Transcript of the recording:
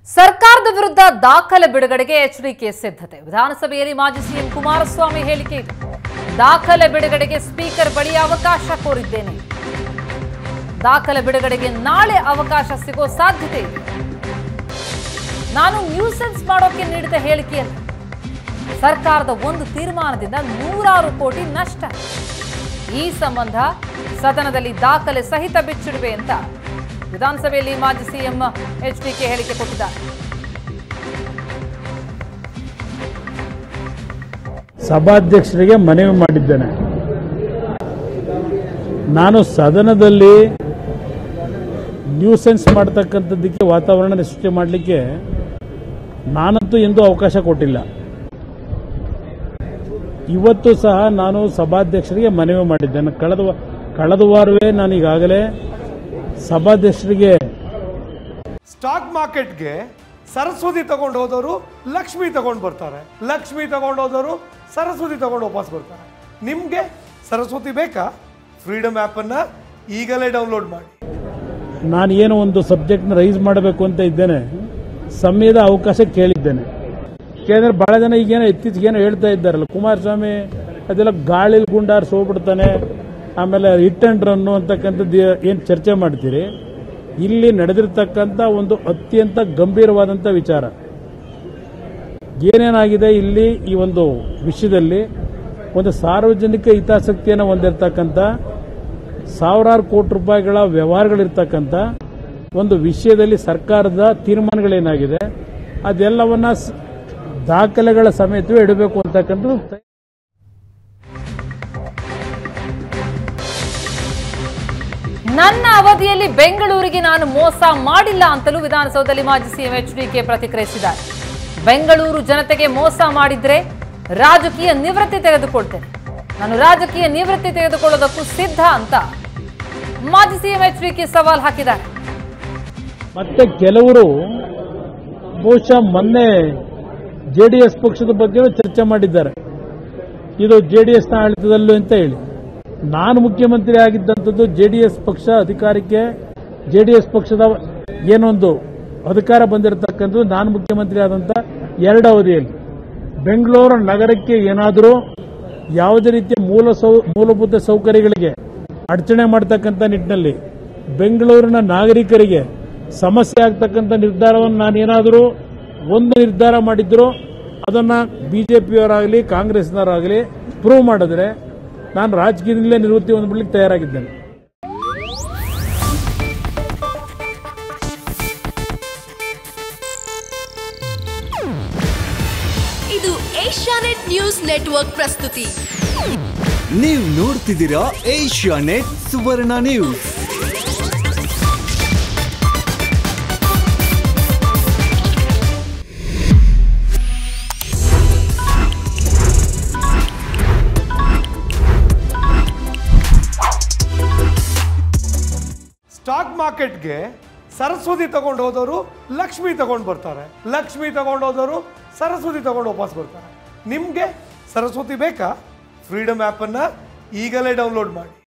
ಸರ್ಕಾರದ ವಿರುದ್ಧ ದಾಖಲೆ ಬಿಡುಗಡೆಗೆ ಎಚ್ಡಿಕೆ ಸಿದ್ಧತೆ ವಿಧಾನಸಭೆಯಲ್ಲಿ ಮಾಜಿ ಸಿಎಂ ಕುಮಾರಸ್ವಾಮಿ ಹೇಳಿಕೆ ಇದೆ ದಾಖಲೆ ಬಿಡುಗಡೆಗೆ ಸ್ಪೀಕರ್ ಬಳಿ ಅವಕಾಶ ಕೋರಿದ್ದೇನೆ ದಾಖಲೆ ಬಿಡುಗಡೆಗೆ ನಾಳೆ ಅವಕಾಶ ಸಿಗೋ ಸಾಧ್ಯತೆ ಇದೆ ನಾನು ನ್ಯೂಸೆನ್ಸ್ ಮಾಡೋಕೆ ನೀಡಿದ ಹೇಳಿಕೆಯಲ್ಲ ಸರ್ಕಾರದ ಒಂದು ತೀರ್ಮಾನದಿಂದ ನೂರಾರು ಕೋಟಿ ನಷ್ಟ ಈ ಸಂಬಂಧ ಸದನದಲ್ಲಿ ದಾಖಲೆ ಸಹಿತ ಬಿಚ್ಚಿಡುವೆ ಅಂತ ವಿಧಾನಸಭೆಯಲ್ಲಿ ಮಾಜಿ ಸಿಎಂ ಎಚ್ಡಿಕೆ ಹೇಳಿಕೆ ಕೊಟ್ಟಿದ್ದಾರೆ ಸಭಾಧ್ಯಕ್ಷರಿಗೆ ಮನವಿ ಮಾಡಿದ್ದೇನೆ ನಾನು ಸದನದಲ್ಲಿ ನ್ಯೂಸೆನ್ಸ್ ಮಾಡ್ತಕ್ಕಂಥದ್ದಕ್ಕೆ ವಾತಾವರಣ ಸೃಷ್ಟಿ ಮಾಡಲಿಕ್ಕೆ ನಾನಂತೂ ಎಂದೂ ಅವಕಾಶ ಕೊಟ್ಟಿಲ್ಲ ಇವತ್ತು ಸಹ ನಾನು ಸಭಾಧ್ಯಕ್ಷರಿಗೆ ಮನವಿ ಮಾಡಿದ್ದೇನೆ ಕಳೆದ ವ- ಕಳೆದ ವಾರವೇ ನಾನು ಈಗಾಗಲೇ ಸಭಾಧ್ಯಕ್ಷರಿಗೆ ಸ್ಟಾಕ್ ಮಾರ್ಕೆಟ್ಗೆ ಸರಸ್ವತಿ ತಗೊಂಡು ಹೋದವರು ಲಕ್ಷ್ಮಿ ತಗೊಂಡು ಬರ್ತಾರೆ ಲಕ್ಷ್ಮಿ ತಗೊಂಡು ಹೋದವರು ಸರಸ್ವತಿ ತಗೊಂಡು ವಾಪಸ್ ಬರ್ತಾರೆ ನಿಮಗೆ ಸರಸ್ವತಿ ಬೇಕಾ ಫ್ರೀಡಮ್ ಆ್ಯಪನ್ನು ಈಗಲೇ ಡೌನ್ಲೋಡ್ ಮಾಡಿ ನಾನು ಏನೋ ಒಂದು ಸಬ್ಜೆಕ್ಟ್ನ ರೈಸ್ ಮಾಡಬೇಕು ಅಂತ ಇದ್ದೇನೆ ಸಮಯದ ಅವಕಾಶ ಕೇಳಿದ್ದೇನೆ ಕೇಳಿದ್ರೆ ಬಹಳ ಜನ ಈಗೇನೋ ಇತ್ತೀಚೆಗೆ ಏನೋ ಹೇಳ್ತಾ ಇದ್ದಾರಲ್ಲ ಕುಮಾರಸ್ವಾಮಿ ಅದೆಲ್ಲ ಗಾಳಿಲಿ ಗುಂಡಾರ್ಸಿ ಹೋಗ್ಬಿಡ್ತಾನೆ ಆಮೇಲೆ ಹಿಟ್ ಅಂಡ್ ರನ್ನು ಅಂತಕ್ಕಂಥದ್ದು ಏನು ಚರ್ಚೆ ಮಾಡ್ತೀರಿ ಇಲ್ಲಿ ನಡೆದಿರ್ತಕ್ಕಂಥ ಒಂದು ಅತ್ಯಂತ ಗಂಭೀರವಾದಂಥ ವಿಚಾರ ಏನೇನಾಗಿದೆ ಇಲ್ಲಿ ಈ ಒಂದು ವಿಷಯದಲ್ಲಿ ಒಂದು ಸಾರ್ವಜನಿಕ ಹಿತಾಸಕ್ತಿಯನ್ನು ಹೊಂದಿರತಕ್ಕಂಥ ಸಾವಿರಾರು ಕೋಟಿ ರೂಪಾಯಿಗಳ ವ್ಯವಹಾರಗಳಿರ್ತಕ್ಕಂಥ ಒಂದು ವಿಷಯದಲ್ಲಿ ಸರ್ಕಾರದ ತೀರ್ಮಾನಗಳೇನಾಗಿದೆ ಅದೆಲ್ಲವನ್ನ ಸ್- ದಾಖಲೆಗಳ ಸಮೇತವೇ ಇಡಬೇಕು ಅಂತಕ್ಕಂಥದ್ದು ತ- ನನ್ನ ಅವಧಿಯಲ್ಲಿ ಬೆಂಗಳೂರಿಗೆ ನಾನು ಮೋಸ ಮಾಡಿಲ್ಲ ಅಂತಲೂ ವಿಧಾನಸೌಧದಲ್ಲಿ ಮಾಜಿ ಸಿಎಂ ಎಚ್ಡಿಕೆ ಪ್ರತಿಕ್ರಿಯಿಸಿದ್ದಾರೆ ಬೆಂಗಳೂರು ಜನತೆಗೆ ಮೋಸ ಮಾಡಿದ್ರೆ ರಾಜಕೀಯ ನಿವೃತ್ತಿ ತೆಗೆದುಕೊಳ್ತೇನೆ ನಾನು ರಾಜಕೀಯ ನಿವೃತ್ತಿ ತೆಗೆದುಕೊಳ್ಳೋದಕ್ಕೂ ಸಿದ್ಧ ಅಂತ ಮಾಜಿ ಸಿಎಂ ಎಚ್ಡಿಕೆ ಸವಾಲ್ ಹಾಕಿದ್ದಾರೆ ಮತ್ತೆ ಕೆಲವರು ಬಹುಶಃ ಮೊನ್ನೆ ಜೆಡಿಎಸ್ ಪಕ್ಷದ ಬಗ್ಗೆ ಚರ್ಚೆ ಮಾಡಿದ್ದಾರೆ ಇದು ಜೆಡಿಎಸ್ನ ಆಡಳಿತದಲ್ಲೂ ಅಂತ ಹೇಳಿ ನಾನು ಮುಖ್ಯಮಂತ್ರಿ ಆಗಿದ್ದಂಥದ್ದು ಜೆಡಿಎಸ್ ಪಕ್ಷ ಅಧಿಕಾರಕ್ಕೆ ಜೆಡಿಎಸ್ ಪಕ್ಷದ ಏನೊಂದು ಅಧಿಕಾರ ಬಂದಿರತಕ್ಕಂಥದ್ದು ನಾನು ಮುಖ್ಯಮಂತ್ರಿ ಆದಂಥ ಎರಡು ಅವಧಿಯಲ್ಲಿ ಬೆಂಗಳೂರು ನಗರಕ್ಕೆ ಏನಾದರೂ ಯಾವುದೇ ರೀತಿಯ ಮೂಲ ಸೌ ಮೂಲಭೂತ ಸೌಕರ್ಯಗಳಿಗೆ ಅಡಚಣೆ ಮಾಡತಕ್ಕಂಥ ನಿಟ್ಟಿನಲ್ಲಿ ಬೆಂಗಳೂರಿನ ನಾಗರಿಕರಿಗೆ ಸಮಸ್ಯೆ ಆಗ್ತಕ್ಕಂಥ ನಿರ್ಧಾರವನ್ನು ನಾನು ಏನಾದರೂ ಒಂದು ನಿರ್ಧಾರ ಮಾಡಿದ್ರು ಅದನ್ನ ಬಿಜೆಪಿಯವರಾಗಲಿ ಕಾಂಗ್ರೆಸ್ನವರಾಗಲಿ ಪ್ರೂವ್ ಮಾಡಿದ್ರೆ ನಾನು ರಾಜಕೀಯದಿಂದಲೇ ನಿವೃತ್ತಿ ಹೊಂದ್ಬಿಡ್ಲಿಕ್ಕೆ ತಯಾರಾಗಿದ್ದೇನೆ ಇದು ಏಷ್ಯಾನೆಟ್ ನ್ಯೂಸ್ ನೆಟ್ವರ್ಕ್ ಪ್ರಸ್ತುತಿ ನೀವು ನೋಡ್ತಿದ್ದೀರಾ Asianet Suvarna news stock ಮಾರ್ಕೆಟ್ಗೆ ಸರಸ್ವತಿ ತಗೊಂಡು ಹೋದವರು ಲಕ್ಷ್ಮಿ ತಗೊಂಡು ಬರ್ತಾರೆ ಲಕ್ಷ್ಮಿ ತಗೊಂಡು ಹೋದವರು ಸರಸ್ವತಿ ತಗೊಂಡು ವಾಪಸ್ ಬರ್ತಾರೆ ನಿಮಗೆ ಸರಸ್ವತಿ ಬೇಕಾ ಫ್ರೀಡಮ್ ಆ್ಯಪನ್ನು ಈಗಲೇ ಡೌನ್ಲೋಡ್ ಮಾಡಿ